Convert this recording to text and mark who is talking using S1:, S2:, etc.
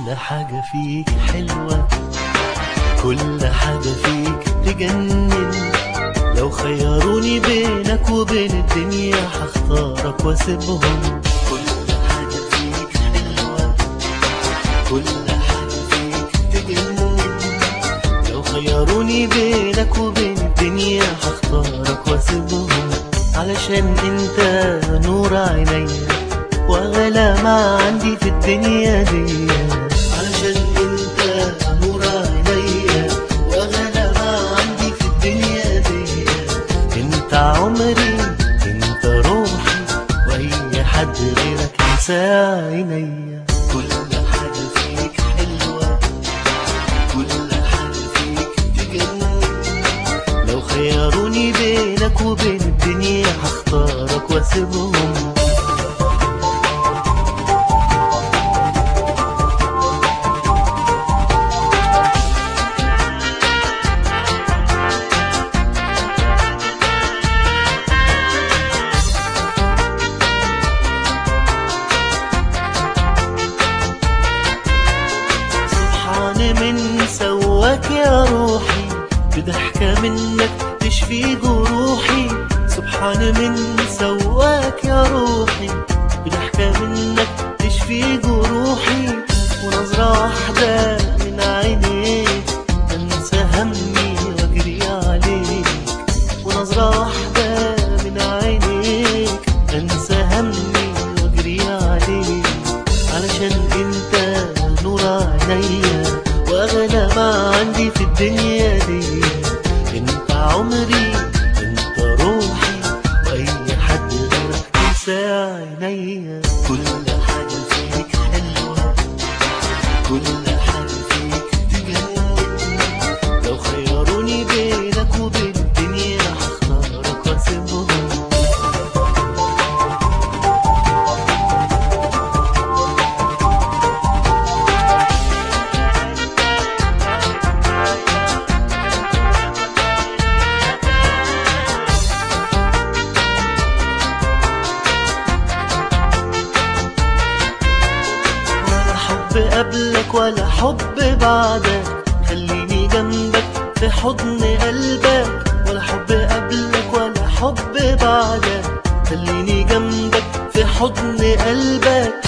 S1: كل حاجة فيك حلوة كل حاجة فيك تجنن لو خيروني بينك وبين الدنيا هختارك واسيبهم كل حاجة فيك حلوة كل حاجة فيك تجنن لو خيروني بينك وبين الدنيا هختارك واسيبهم علشان انت نور عينيا واغلى ما عندي في الدنيا دي علشان انت نور عينيا واغلى ما عندي في الدنيا دي انت عمري انت روحي واي حد غيرك ينسى عينيا كل حاجة فيك حلوة كل حاجة فيك تجنن لو خيروني بينك وبين الدنيا هختارك واسيبهم سبحان من سواك يا روحي بضحكة منك تشفي جروحي سبحان من سواك يا روحي بضحكة منك تشفي جروحي ونظرة واحدة من عينيك انسى همي واجري عليك ونظرة واحدة من عينيك انسى همي واجري عليك علشان انت نور عينيا واغلى ما عندي في الدنيا دي انت عمري انت روحي واي حد غيرك ينسى عينيا كل حاجة فيك حلوة كل حاجة فيك تجنن لو خيروني بينك وبين الدنيا هختارك واسيبهم ولا حب قبلك ولا حب بعدك خليني جنبك في حضن قلبك ولا حب قبلك ولا حب بعدك خليني جنبك في حضن قلبك